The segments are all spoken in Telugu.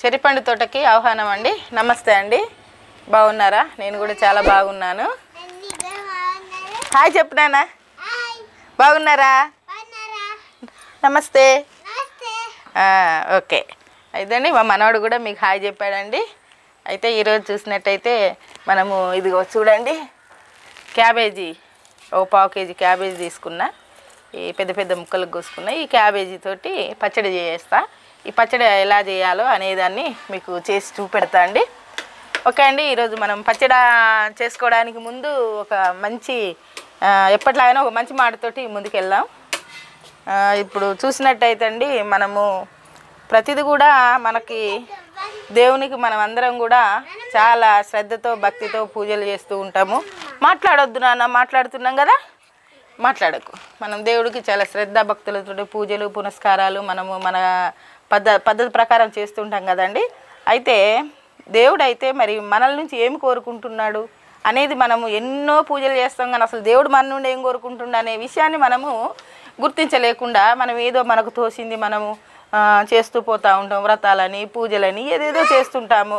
చెరిపండు తోటకి ఆహ్వానం అండి నమస్తే అండి బాగున్నారా నేను కూడా చాలా బాగున్నాను హాయ్ చెప్పు నాన్న బాగున్నారా నమస్తే ఆ, ఓకే అయితేండి మా మనవాడు కూడా మీకు హాయ్ చెప్పాడండి అయితే ఈరోజు చూసినట్టయితే మనము ఇదిగో చూడండి క్యాబేజీ ఓ పావు కేజీ క్యాబేజీ తీసుకున్నా ఈ పెద్ద పెద్ద ముక్కలు కోసుకున్నా ఈ క్యాబేజీ తోటి పచ్చడి చేస్తా ఈ పచ్చడి ఎలా చేయాలో అనేదాన్ని మీకు చేసి చూపెడతా అండి ఓకే అండి ఈరోజు మనం పచ్చడి చేసుకోవడానికి ముందు ఒక మంచి ఆ, ఎప్పటిలాగానే ఒక మంచి మాటతోటి ముందుకెళ్దాం ఆ, ఇప్పుడు చూసినట్టయితే అండి మనము ప్రతిది కూడా మనకి దేవునికి మనం అందరం కూడా చాలా శ్రద్ధతో భక్తితో పూజలు చేస్తూ ఉంటాము మాట్లాడొద్దు నాన్న మాట్లాడుతున్నాం కదా మాట్లాడకు మనం దేవుడికి చాలా శ్రద్ధ భక్తులతో పూజలు పునస్కారాలు మనము మన పద్ధ పద్ధతి ప్రకారం చేస్తుంటాం కదండి అయితే దేవుడు అయితే మరి మనల నుంచి ఏమి కోరుకుంటున్నాడు అనేది మనము ఎన్నో పూజలు చేస్తాం కానీ అసలు దేవుడు మన నుండి ఏం కోరుకుంటున్నా అనే విషయాన్ని మనము గుర్తించలేకుండా మనం ఏదో మనకు తోసింది మనము ఆ, చేస్తూ పోతూ ఉంటాం వ్రతాలని పూజలని ఏదేదో చేస్తుంటాము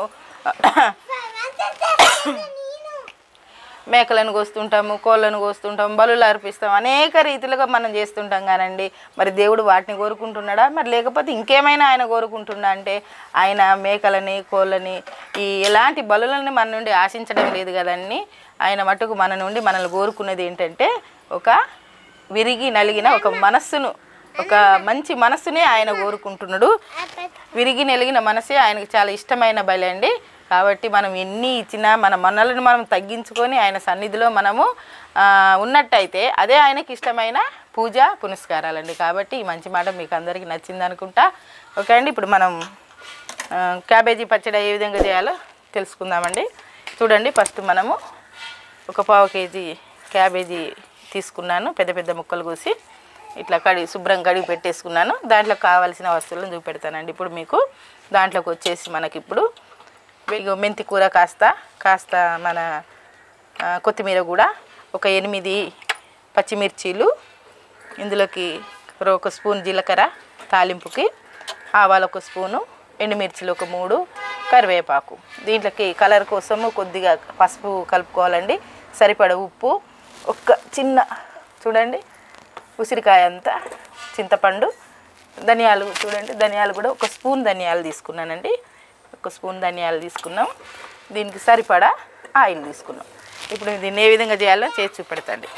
మేకలను కోస్తుంటాము కోళ్ళను కోస్తుంటాం బలులు అర్పిస్తాం అనేక రీతిలుగా మనం చేస్తుంటాం కానండి మరి దేవుడు వాటిని కోరుకుంటున్నాడా మరి లేకపోతే ఇంకేమైనా ఆయన కోరుకుంటున్నా అంటే ఆయన మేకలని కోళ్ళని ఈ ఎలాంటి బలులని మన నుండి ఆశించడం లేదు కదండి ఆయన మటుకు మన నుండి మనల్ని కోరుకున్నది ఏంటంటే ఒక విరిగి నలిగిన ఒక మనస్సును ఒక మంచి మనస్సునే ఆయన కోరుకుంటున్నాడు విరిగి నెలిగిన మనసే ఆయనకు చాలా ఇష్టమైన బలి అండి కాబట్టి మనం ఎన్ని ఇచ్చినా మన మనలను మనం తగ్గించుకొని ఆయన సన్నిధిలో మనము ఆ, ఉన్నట్టయితే అదే ఆయనకి ఇష్టమైన పూజ పునస్కారాలండి కాబట్టి ఈ మంచి మాట మీకు అందరికీ నచ్చింది అనుకుంటా ఓకే అండి ఇప్పుడు మనం ఆ, క్యాబేజీ పచ్చడి ఏ విధంగా చేయాలో తెలుసుకుందామండి చూడండి ఫస్ట్ మనము ఒక పావు కేజీ క్యాబేజీ తీసుకున్నాను పెద్ద పెద్ద ముక్కలు కోసి ఇట్లా కడిగి శుభ్రం కడిగి పెట్టేసుకున్నాను దాంట్లో కావాల్సిన వస్తువులను చూపెడతానండి ఇప్పుడు మీకు దాంట్లోకి వచ్చేసి మనకి ఇప్పుడు ఇగో మెంతి కూర కాస్త కాస్త మన ఆ, కొత్తిమీర కూడా ఒక ఎనిమిది పచ్చిమిర్చీలు ఇందులోకి ఒక స్పూన్ జీలకర్ర తాలింపుకి ఆవాలు ఒక స్పూను ఎండుమిర్చిలు ఒక మూడు కరివేపాకు దీంట్లోకి కలర్ కోసము కొద్దిగా పసుపు కలుపుకోవాలండి సరిపడ ఉప్పు ఒక్క చిన్న చూడండి ఉసిరికాయ అంతా చింతపండు ధనియాలు చూడండి ధనియాలు కూడా ఒక స్పూన్ ధనియాలు తీసుకున్నానండి ఒక స్పూన్ ధనియాలు తీసుకున్నాం దీనికి సరిపడా ఆయిల్ తీసుకున్నాం ఇప్పుడు దీన్ని ఏ విధంగా చేయాలో చేసి చూపెడతాండి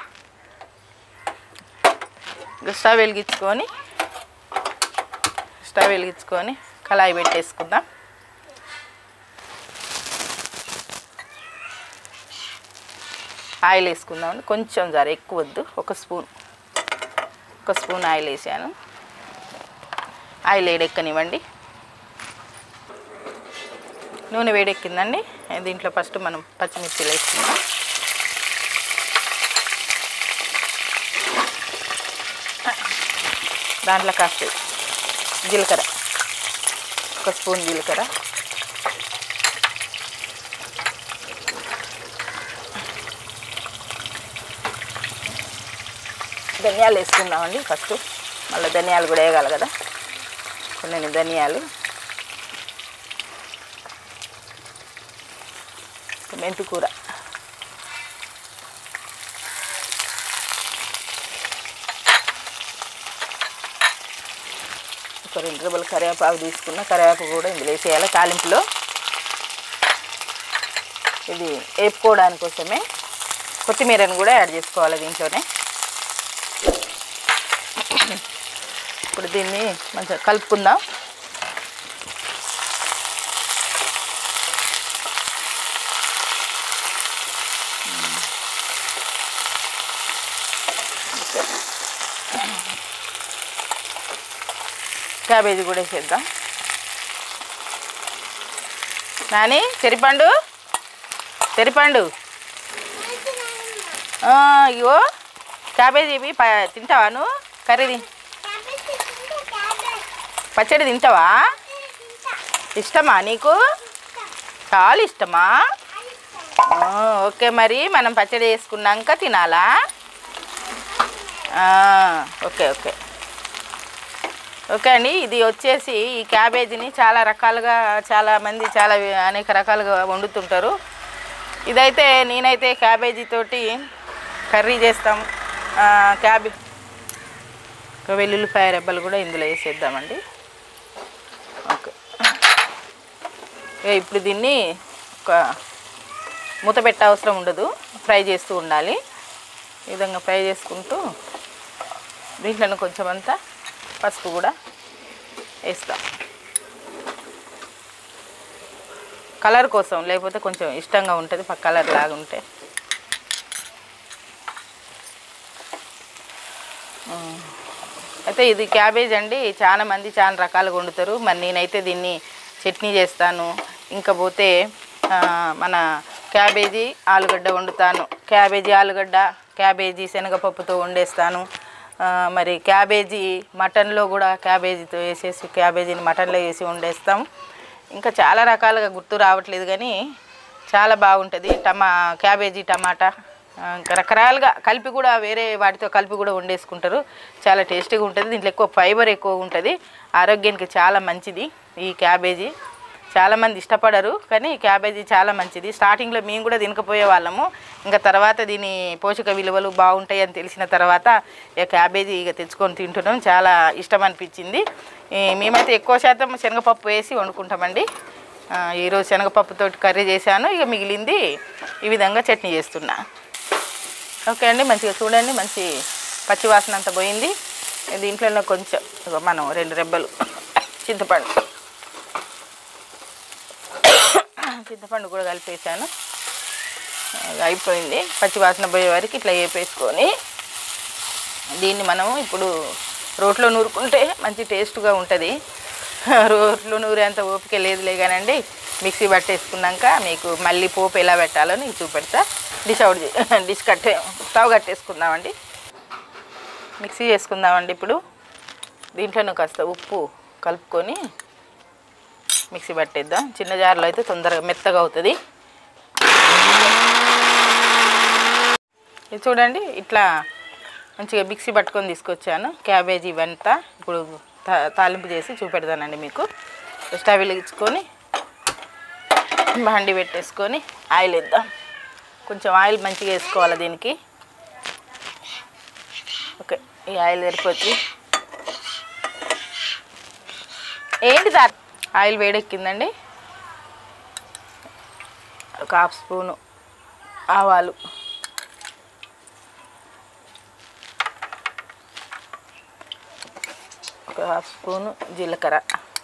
ఇక స్టవ్ వెలిగించుకొని స్టవ్ వెలిగించుకొని కళాయి పెట్టేసుకుందాం ఆయిల్ వేసుకుందాం కొంచెం జర ఎక్కువ వద్దు ఒక స్పూన్ ఒక స్పూన్ ఆయిల్ వేసాను ఆయిల్ వేడెక్కనివ్వండి నూనె వేడెక్కిందండి దీంట్లో ఫస్ట్ మనం పచ్చిమిర్చిలు వేసుకుందాం దాంట్లో కాస్త జీలకర్ర ఒక స్పూన్ జీలకర్ర ధనియాలు వేసుకుందామండి ఫస్ట్ మళ్ళీ ధనియాలు కూడా వేయగాలి కదా కొన్ని ధనియాలు మెంతి కూర ఒక రెండు రూపాయలు కరివేపాకు తీసుకున్న కరివేపాకు కూడా ఇందులో వేసేయాలి తాలింపులో ఇది వేపుకోవడానికి కోసమే కొత్తిమీరను కూడా యాడ్ చేసుకోవాలి దీంట్లోనే ఇప్పుడు దీన్ని మంచిగా కలుపుకుందాం క్యాబేజీ కూడా వేసేద్దాం నాని చెరిపండు చెరిపండు ఆ, ఇగో క్యాబేజీ ఇవి ప- తింటావా నువ్వు కర్రీ తిన్ పచ్చడి తింటావా ఇష్టమా నీకు చాలా ఇష్టమా ఆ, ఓకే మరి మనం పచ్చడి వేసుకున్నాక తినాలా ఆ, ఓకే ఓకే ఓకే అండి ఇది వచ్చేసి ఈ క్యాబేజీని చాలా రకాలుగా చాలా మంది చాలా వి- అనేక రకాలుగా వండుతుంటారు ఇదైతే నేనైతే క్యాబేజీ తోటి కర్రీ చేస్తాం ఆ, క్యాబే ఒక వెల్లుల్లిపాయ రెబ్బలు కూడా ఇందులో వేసేద్దామండి ఓకే ఇక ఇప్పుడు దీన్ని ఒక మూత పెట్టే అవసరం ఉండదు ఫ్రై చేస్తూ ఉండాలి ఈ విధంగా ఫ్రై చేసుకుంటూ దీంట్లో కొంచెం అంతా పసుపు కూడా వేస్తాం కలర్ కోసం లేకపోతే కొంచెం ఇష్టంగా ఉంటుంది పక్క కలర్ లాగా ఉంటే ఉమ్. అయితే ఇది క్యాబేజ్ అండి చాలా మంది చాలా రకాలుగా వండుతారు మరి నేనైతే దీన్ని చట్నీ చేస్తాను ఇంకా పోతే ఆ, మన క్యాబేజీ ఆలుగడ్డ వండుతాను క్యాబేజీ ఆలుగడ్డ క్యాబేజీ శనగపప్పుతో వండేస్తాను ఆ, మరి క్యాబేజీ మటన్లో కూడా క్యాబేజీతో వేసేసి క్యాబేజీని మటన్లో వేసి వండేస్తాం ఇంకా చాలా రకాలుగా గుర్తు రావట్లేదు కానీ చాలా బాగుంటుంది టమా క్యాబేజీ టమాటా ఆ, ఇంకా రకరకాలుగా కలిపి కూడా వేరే వాటితో కలిపి కూడా వండేసుకుంటారు చాలా టేస్టీగా ఉంటుంది దీంట్లో ఎక్కువ ఫైబర్ ఎక్కువ ఉంటుంది ఆరోగ్యానికి చాలా మంచిది ఈ క్యాబేజీ చాలామంది ఇష్టపడరు కానీ క్యాబేజీ చాలా మంచిది స్టార్టింగ్లో మేము కూడా తినకపోయే వాళ్ళము ఇంకా తర్వాత దీని పోషక విలువలు బాగుంటాయి అని తెలిసిన తర్వాత ఇక క్యాబేజీ ఇక తెచ్చుకొని తింటున్నాం చాలా ఇష్టం అనిపించింది ఈ మేమైతే ఎక్కువ శాతం శనగపప్పు వేసి వండుకుంటామండి ఆ, ఈరోజు శనగపప్పుతో కర్రీ చేశాను ఇక మిగిలింది ఈ విధంగా చట్నీ చేస్తున్నా ఓకే అండి మంచిగా చూడండి మంచి పచ్చి వాసన అంతా పోయింది దీంట్లో కొంచెం ఇగో మనం రెండు రెబ్బలు చింతపండు చింతపండు కూడా కలిపేసాను ఇక అయిపోయింది పచ్చి వాసన పోయే వరకు ఇట్లా వేపేసుకొని దీన్ని మనం ఇప్పుడు రోట్లో నూరుకుంటే మంచి టేస్ట్గా ఉంటుంది రోట్లో నూరేంత ఓపిక లేదులే కానండి మిక్సీ పట్టేసుకున్నాక మీకు మళ్ళీ పోపు ఎలా పెట్టాలో నీకు చూపెడతా డిష్ అవుట్ చే- డిష్ కట్టే స్టవ్ కట్టేసుకుందామండి మిక్సీ చేసుకుందామండి ఇప్పుడు దీంట్లోనూ కాస్త ఉప్పు కలుపుకొని మిక్సీ పట్టేద్దాం చిన్న జార్లో అయితే తొందరగా మెత్తగా అవుతుంది ఇది చూడండి ఇట్లా మంచిగా మిక్సీ పట్టుకొని తీసుకొచ్చాను క్యాబేజీ ఇవంతా ఇప్పుడు తా- తాలింపు చేసి చూపెడతానండి మీకు స్టవ్ వెలిగించుకొని బండి పెట్టేసుకొని ఆయిల్ వేద్దాం కొంచెం ఆయిల్ మంచిగా వేసుకోవాలి దీనికి ఓకే ఈ ఆయిల్ సరిపోతుంది ఏంటి దా ఆయిల్ వేడెక్కిందండి ఒక హాఫ్ స్పూను ఆవాలు ఒక హాఫ్ స్పూను జీలకర్ర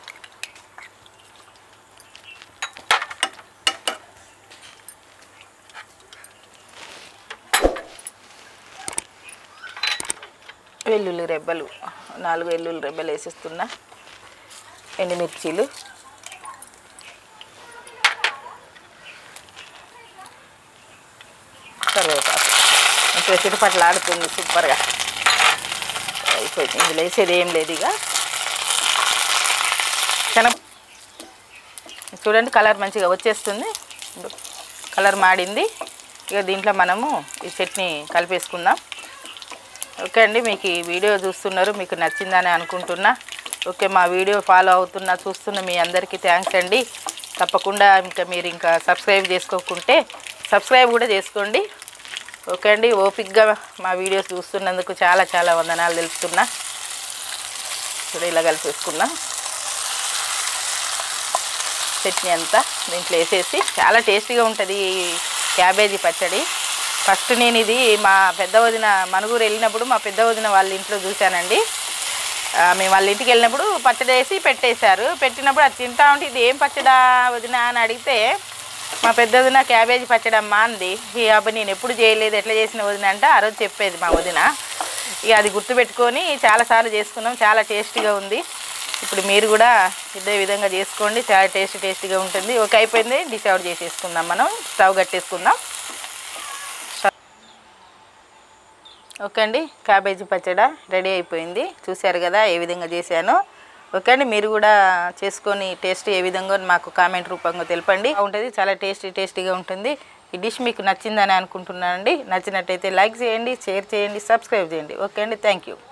వెల్లుల్లి రెబ్బలు నాలుగు వెల్లుల్లి రెబ్బలు వేసేస్తున్నా ఎండుమిర్చీలు కరివేపాకు మంచిగా చిటపట్లు ఆడుతుంది సూపర్గా అయిపోయింది ఇందులో వేసేది ఏం లేదు ఇక శనగ చూడండి కలర్ మంచిగా వచ్చేస్తుంది కలర్ మాడింది ఇక దీంట్లో మనము ఈ చట్నీ కలిపేసుకుందాం ఓకే అండి మీకు ఈ వీడియో చూస్తున్నారు మీకు నచ్చిందని అనుకుంటున్నా ఓకే మా వీడియో ఫాలో అవుతున్నా చూస్తున్న మీ అందరికీ థ్యాంక్స్ అండి తప్పకుండా ఇంకా మీరు ఇంకా సబ్స్క్రైబ్ చేసుకోకుంటే సబ్స్క్రైబ్ కూడా చేసుకోండి ఓకే అండి ఓపిక్గా మా వీడియోస్ చూస్తున్నందుకు చాలా చాలా వందనాలు తెలుపుతున్నా ఇప్పుడు ఇలా కలిపేసుకున్నాం చట్నీ అంతా దీంట్లో వేసేసి చాలా టేస్టీగా ఉంటుంది ఈ క్యాబేజీ పచ్చడి ఫస్ట్ నేను ఇది మా పెద్ద వదిన మనుగురు వెళ్ళినప్పుడు మా పెద్ద వదిన వాళ్ళ ఇంట్లో చూశానండి ఆ, మేము వాళ్ళ ఇంటికి వెళ్ళినప్పుడు పచ్చడి వేసి పెట్టేశారు పెట్టినప్పుడు అది తింటా ఉంటే ఇది ఏం పచ్చడా వదిన అని అడిగితే మా పెద్ద వదిన క్యాబేజీ పచ్చడి అమ్మా అంది ఈ అబ్బాయి నేను ఎప్పుడు చేయలేదు ఎట్లా చేసిన వదిన అంటే ఆ రోజు చెప్పేది మా వదిన ఇక అది గుర్తుపెట్టుకొని చాలాసార్లు చేసుకున్నాం చాలా టేస్టీగా ఉంది ఇప్పుడు మీరు కూడా ఇదే విధంగా చేసుకోండి చాలా టేస్టీ టేస్టీగా ఉంటుంది ఓకే అయిపోయింది డిష్ అవుట్ చేసేసుకుందాం మనం స్టవ్ కట్టేసుకుందాం ఓకే అండి క్యాబేజీ పచ్చడి రెడీ అయిపోయింది చూశారు కదా ఏ విధంగా చేశాను ఓకే అండి మీరు కూడా చేసుకొని టేస్ట్ ఏ విధంగా మాకు కామెంట్ రూపంగా తెలపండి ఉంటుంది చాలా టేస్టీ టేస్టీగా ఉంటుంది ఈ డిష్ మీకు నచ్చిందని అనుకుంటున్నానండి నచ్చినట్టయితే లైక్ చేయండి షేర్ చేయండి సబ్స్క్రైబ్ చేయండి ఓకే అండి థ్యాంక్ యూ